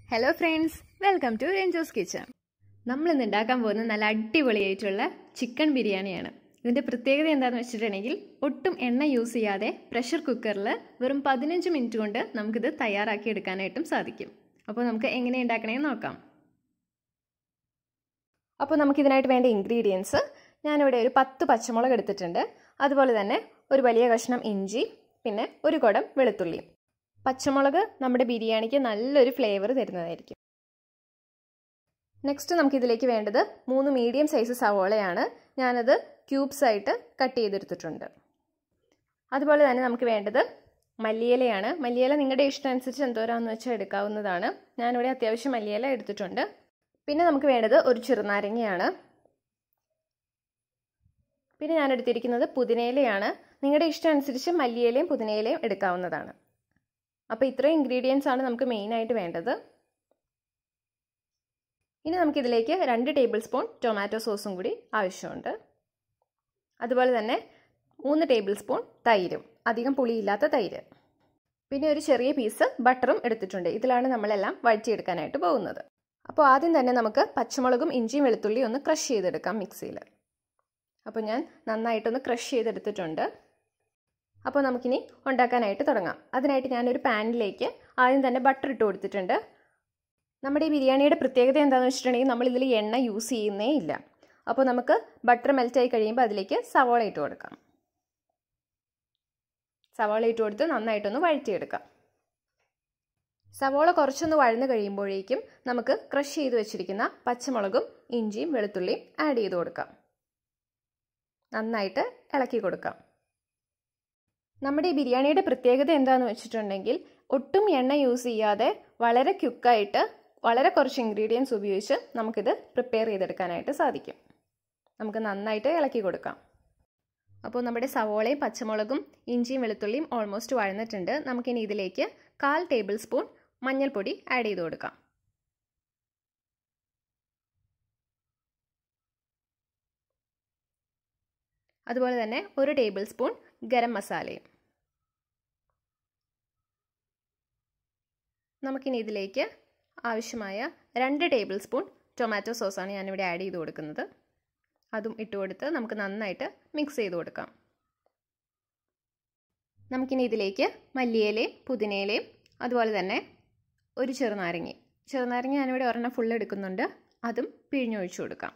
hello friends welcome to Ranjo's kitchen നമ്മൾ ഇന്ന് ഉണ്ടാക്കാൻ പോകുന്ന നല്ല അടിപൊളിയായിട്ടുള്ള ചിക്കൻ ബിരിയാണിയാണ് ഇതിൻ്റെ പ്രത്യേകത എന്താണെന്ന് വെച്ചിട്ടുണ്ടെങ്കിൽ ഒട്ടും എണ്ണ യൂസ് ചെയ്യാതെ പ്രഷർ കുക്കറിൽ വെറും പതിനഞ്ച് മിനിറ്റ് കൊണ്ട് നമുക്കിത് തയ്യാറാക്കി എടുക്കാനായിട്ടും സാധിക്കും അപ്പോൾ നമുക്ക് എങ്ങനെ ഉണ്ടാക്കണമെന്ന് നോക്കാം അപ്പോൾ നമുക്കിതിനായിട്ട് വേണ്ട ഇൻഗ്രീഡിയൻസ് ഞാനിവിടെ ഒരു പത്ത് പച്ചമുളക് എടുത്തിട്ടുണ്ട് അതുപോലെ തന്നെ ഒരു വലിയ കഷ്ണം ഇഞ്ചി പിന്നെ ഒരു കുടം വെളുത്തുള്ളിയും പച്ചമുളക് നമ്മുടെ ബിരിയാണിക്ക് നല്ലൊരു ഫ്ലേവർ തരുന്നതായിരിക്കും നെക്സ്റ്റ് നമുക്കിതിലേക്ക് വേണ്ടത് മൂന്ന് മീഡിയം സൈസ് സവോളയാണ് ഞാനത് ക്യൂബ്സ് ആയിട്ട് കട്ട് ചെയ്തെടുത്തിട്ടുണ്ട് അതുപോലെ തന്നെ നമുക്ക് വേണ്ടത് മല്ലിയിലയാണ് മല്ലിയില നിങ്ങളുടെ ഇഷ്ടം അനുസരിച്ച് എന്തോരാന്ന് വെച്ചാൽ എടുക്കാവുന്നതാണ് ഞാനിവിടെ അത്യാവശ്യം മല്ലിയില എടുത്തിട്ടുണ്ട് പിന്നെ നമുക്ക് വേണ്ടത് ഒരു ചെറുനാരങ്ങയാണ് പിന്നെ ഞാൻ എടുത്തിരിക്കുന്നത് പുതിനയിലയാണ് നിങ്ങളുടെ ഇഷ്ടം അനുസരിച്ച് മല്ലിയിലയും പുതിനയിലയും എടുക്കാവുന്നതാണ് അപ്പോൾ ഇത്രയും ഇൻഗ്രീഡിയൻസ് ആണ് നമുക്ക് മെയിനായിട്ട് വേണ്ടത് ഇനി നമുക്കിതിലേക്ക് രണ്ട് ടേബിൾ സ്പൂൺ ടൊമാറ്റോ സോസും കൂടി ആവശ്യമുണ്ട് അതുപോലെ തന്നെ മൂന്ന് ടേബിൾ സ്പൂൺ തൈരും അധികം പുളിയില്ലാത്ത തൈര് പിന്നെ ഒരു ചെറിയ പീസ് ബട്ടറും എടുത്തിട്ടുണ്ട് ഇതിലാണ് നമ്മളെല്ലാം വഴറ്റിയെടുക്കാനായിട്ട് പോകുന്നത് അപ്പോൾ ആദ്യം തന്നെ നമുക്ക് പച്ചമുളകും ഇഞ്ചിയും വെളുത്തുള്ളിയും ഒന്ന് ക്രഷ് ചെയ്തെടുക്കാം മിക്സിയിൽ അപ്പോൾ ഞാൻ നന്നായിട്ടൊന്ന് ക്രഷ് ചെയ്തെടുത്തിട്ടുണ്ട് അപ്പോൾ നമുക്കിനി ഉണ്ടാക്കാനായിട്ട് തുടങ്ങാം അതിനായിട്ട് ഞാനൊരു പാനിലേക്ക് ആദ്യം തന്നെ ബട്ടർ ഇട്ട് കൊടുത്തിട്ടുണ്ട് നമ്മുടെ ഈ ബിരിയാണിയുടെ പ്രത്യേകത എന്താണെന്ന് വെച്ചിട്ടുണ്ടെങ്കിൽ നമ്മൾ ഇതിൽ എണ്ണ യൂസ് ചെയ്യുന്നേ ഇല്ല അപ്പോൾ നമുക്ക് ബട്ടർ മെൽറ്റായി കഴിയുമ്പോൾ അതിലേക്ക് സവോള ഇട്ട് കൊടുക്കാം സവോള ഇട്ട് കൊടുത്ത് നന്നായിട്ടൊന്ന് വഴറ്റിയെടുക്കാം സവോള കുറച്ചൊന്ന് വഴന്ന് കഴിയുമ്പോഴേക്കും നമുക്ക് ക്രഷ് ചെയ്ത് വെച്ചിരിക്കുന്ന പച്ചമുളകും ഇഞ്ചിയും വെളുത്തുള്ളിയും ആഡ് ചെയ്ത് കൊടുക്കാം നന്നായിട്ട് ഇളക്കി കൊടുക്കാം നമ്മുടെ ഈ ബിരിയാണിയുടെ പ്രത്യേകത എന്താണെന്ന് വെച്ചിട്ടുണ്ടെങ്കിൽ ഒട്ടും എണ്ണ യൂസ് ചെയ്യാതെ വളരെ ക്യുക്കായിട്ട് വളരെ കുറച്ച് ഇൻഗ്രീഡിയൻസ് ഉപയോഗിച്ച് നമുക്കിത് പ്രിപ്പയർ ചെയ്തെടുക്കാനായിട്ട് സാധിക്കും നമുക്ക് നന്നായിട്ട് ഇളക്കി കൊടുക്കാം അപ്പോൾ നമ്മുടെ സവോളയും പച്ചമുളകും ഇഞ്ചിയും വെളുത്തുള്ളിയും ഓൾമോസ്റ്റ് വഴന്നിട്ടുണ്ട് നമുക്കിനി ഇതിലേക്ക് കാൽ ടേബിൾ സ്പൂൺ മഞ്ഞൾപ്പൊടി ആഡ് ചെയ്ത് കൊടുക്കാം അതുപോലെ തന്നെ ഒരു ടേബിൾ സ്പൂൺ ഗരം മസാലയും നമുക്കിനി ഇതിലേക്ക് ആവശ്യമായ രണ്ട് ടേബിൾ സ്പൂൺ ടൊമാറ്റോ സോസാണ് ഞാനിവിടെ ആഡ് ചെയ്ത് കൊടുക്കുന്നത് അതും ഇട്ട് കൊടുത്ത് നമുക്ക് നന്നായിട്ട് മിക്സ് ചെയ്ത് കൊടുക്കാം നമുക്കിനി ഇതിലേക്ക് മല്ലിയിലയും പുതിനയിലയും അതുപോലെ തന്നെ ഒരു ചെറുനാരങ്ങ ചെറുനാരങ്ങ ഞാനിവിടെ ഒരെണ്ണം ഫുൾ എടുക്കുന്നുണ്ട് അതും പിഴിഞ്ഞൊഴിച്ചു കൊടുക്കാം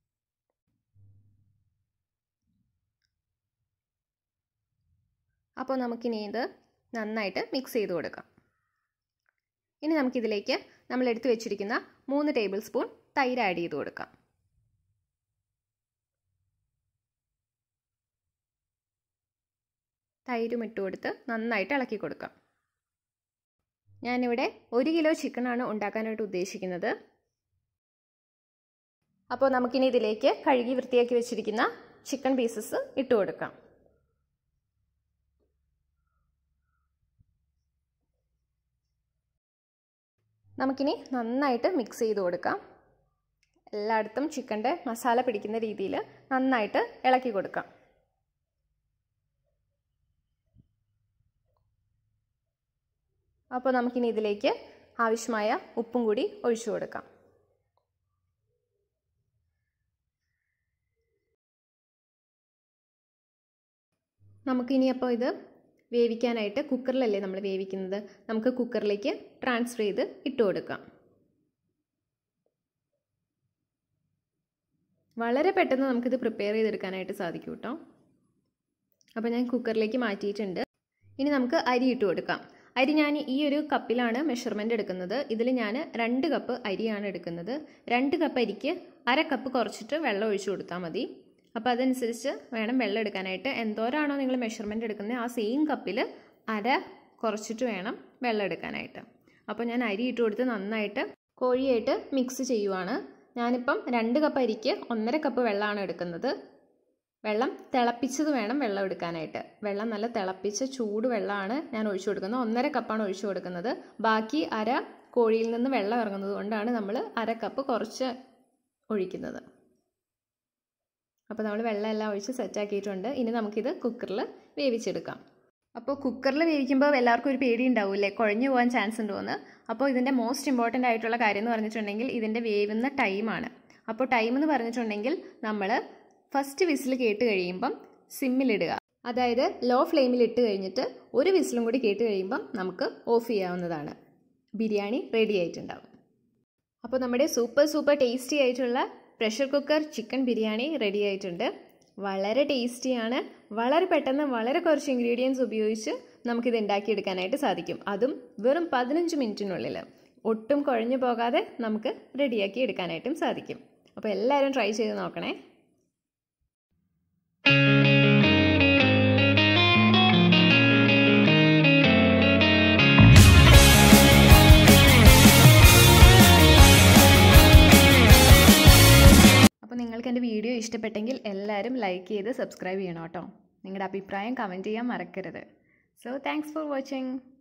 അപ്പോൾ നമുക്കിനി ഇത് നന്നായിട്ട് മിക്സ് ചെയ്ത് കൊടുക്കാം ഇനി നമുക്കിതിലേക്ക് നമ്മൾ എടുത്തു വെച്ചിരിക്കുന്ന മൂന്ന് ടേബിൾ സ്പൂൺ തൈര് ആഡ് ചെയ്ത് കൊടുക്കാം തൈരും ഇട്ട് കൊടുത്ത് നന്നായിട്ട് ഇളക്കി കൊടുക്കാം ഞാനിവിടെ ഒരു കിലോ ചിക്കനാണ് ഉണ്ടാക്കാനായിട്ട് ഉദ്ദേശിക്കുന്നത് അപ്പോൾ നമുക്കിനി ഇതിലേക്ക് കഴുകി വൃത്തിയാക്കി വെച്ചിരിക്കുന്ന ചിക്കൻ പീസസ് ഇട്ട് കൊടുക്കാം നമുക്കിനി നന്നായിട്ട് മിക്സ് ചെയ്ത് കൊടുക്കാം എല്ലായിടത്തും ചിക്കൻ്റെ മസാല പിടിക്കുന്ന രീതിയിൽ നന്നായിട്ട് ഇളക്കി കൊടുക്കാം അപ്പോൾ നമുക്കിനി ഇതിലേക്ക് ആവശ്യമായ ഉപ്പും കൂടി ഒഴിച്ചു കൊടുക്കാം നമുക്കിനി അപ്പോൾ ഇത് വേവിക്കാനായിട്ട് കുക്കറിലല്ലേ നമ്മൾ വേവിക്കുന്നത് നമുക്ക് കുക്കറിലേക്ക് ട്രാൻസ്ഫർ ചെയ്ത് ഇട്ട് കൊടുക്കാം വളരെ പെട്ടെന്ന് നമുക്കിത് പ്രിപ്പയർ ചെയ്തെടുക്കാനായിട്ട് സാധിക്കും കേട്ടോ അപ്പോൾ ഞാൻ കുക്കറിലേക്ക് മാറ്റിയിട്ടുണ്ട് ഇനി നമുക്ക് അരി ഇട്ട് കൊടുക്കാം അരി ഞാൻ ഈ ഒരു കപ്പിലാണ് മെഷർമെൻറ്റ് എടുക്കുന്നത് ഇതിൽ ഞാൻ രണ്ട് കപ്പ് അരിയാണ് എടുക്കുന്നത് രണ്ട് കപ്പ് അരിക്ക് അര കപ്പ് കുറച്ചിട്ട് വെള്ളം ഒഴിച്ചു കൊടുത്താൽ മതി അപ്പോൾ അതനുസരിച്ച് വേണം വെള്ളം എടുക്കാനായിട്ട് എന്തോരാണോ നിങ്ങൾ മെഷർമെൻറ്റ് എടുക്കുന്നത് ആ സെയിം കപ്പിൽ അര കുറച്ചിട്ട് വേണം വെള്ളം എടുക്കാനായിട്ട് അപ്പോൾ ഞാൻ അരി ഇട്ട് കൊടുത്ത് നന്നായിട്ട് കോഴിയായിട്ട് മിക്സ് ചെയ്യുവാണ് ഞാനിപ്പം രണ്ട് കപ്പ് അരിക്ക് ഒന്നര കപ്പ് വെള്ളമാണ് എടുക്കുന്നത് വെള്ളം തിളപ്പിച്ചത് വേണം വെള്ളം എടുക്കാനായിട്ട് വെള്ളം നല്ല തിളപ്പിച്ച ചൂട് വെള്ളമാണ് ഞാൻ ഒഴിച്ചു കൊടുക്കുന്നത് ഒന്നര കപ്പാണ് ഒഴിച്ചു കൊടുക്കുന്നത് ബാക്കി അര കോഴിയിൽ നിന്ന് വെള്ളം ഇറങ്ങുന്നത് കൊണ്ടാണ് നമ്മൾ അര കപ്പ് കുറച്ച് ഒഴിക്കുന്നത് അപ്പോൾ നമ്മൾ വെള്ളം എല്ലാം ഒഴിച്ച് സെറ്റാക്കിയിട്ടുണ്ട് ഇനി നമുക്കിത് കുക്കറിൽ വേവിച്ചെടുക്കാം അപ്പോൾ കുക്കറിൽ വേവിക്കുമ്പോൾ എല്ലാവർക്കും ഒരു പേടി ഉണ്ടാവില്ലേ കുഴഞ്ഞു പോകാൻ ചാൻസ് ഉണ്ടോയെന്ന് അപ്പോൾ ഇതിൻ്റെ മോസ്റ്റ് ഇമ്പോർട്ടൻ്റ് ആയിട്ടുള്ള കാര്യം എന്ന് പറഞ്ഞിട്ടുണ്ടെങ്കിൽ ഇതിൻ്റെ വേവുന്ന ടൈമാണ് അപ്പോൾ ടൈം എന്ന് പറഞ്ഞിട്ടുണ്ടെങ്കിൽ നമ്മൾ ഫസ്റ്റ് വിസിൽ കേട്ട് കഴിയുമ്പം സിമ്മിലിടുക അതായത് ലോ ഫ്ലെയിമിൽ ഇട്ട് കഴിഞ്ഞിട്ട് ഒരു വിസിലും കൂടി കേട്ട് കഴിയുമ്പം നമുക്ക് ഓഫ് ചെയ്യാവുന്നതാണ് ബിരിയാണി റെഡി ആയിട്ടുണ്ടാവും അപ്പോൾ നമ്മുടെ സൂപ്പർ സൂപ്പർ ടേസ്റ്റി ആയിട്ടുള്ള pressure cooker chicken biryani ready ആയിട്ടുണ്ട് വളരെ ടേസ്റ്റിയാണ് വളരെ പെട്ടെന്ന് വളരെ കുറച്ച് ഇൻഗ്രീഡിയൻസ് ഉപയോഗിച്ച് നമുക്കിത് ഉണ്ടാക്കിയെടുക്കാനായിട്ട് സാധിക്കും അതും വെറും പതിനഞ്ച് മിനിറ്റിനുള്ളിൽ ഒട്ടും കുഴഞ്ഞു പോകാതെ നമുക്ക് റെഡിയാക്കി എടുക്കാനായിട്ടും സാധിക്കും അപ്പോൾ എല്ലാവരും ട്രൈ ചെയ്ത് നോക്കണേ അപ്പോൾ നിങ്ങൾക്ക് എൻ്റെ വീഡിയോ ഇഷ്ടപ്പെട്ടെങ്കിൽ എല്ലാവരും ലൈക്ക് ചെയ്ത് സബ്സ്ക്രൈബ് ചെയ്യണം കേട്ടോ നിങ്ങളുടെ അഭിപ്രായം കമൻറ്റ് ചെയ്യാൻ മറക്കരുത് സോ താങ്ക്സ് ഫോർ വാച്ചിങ്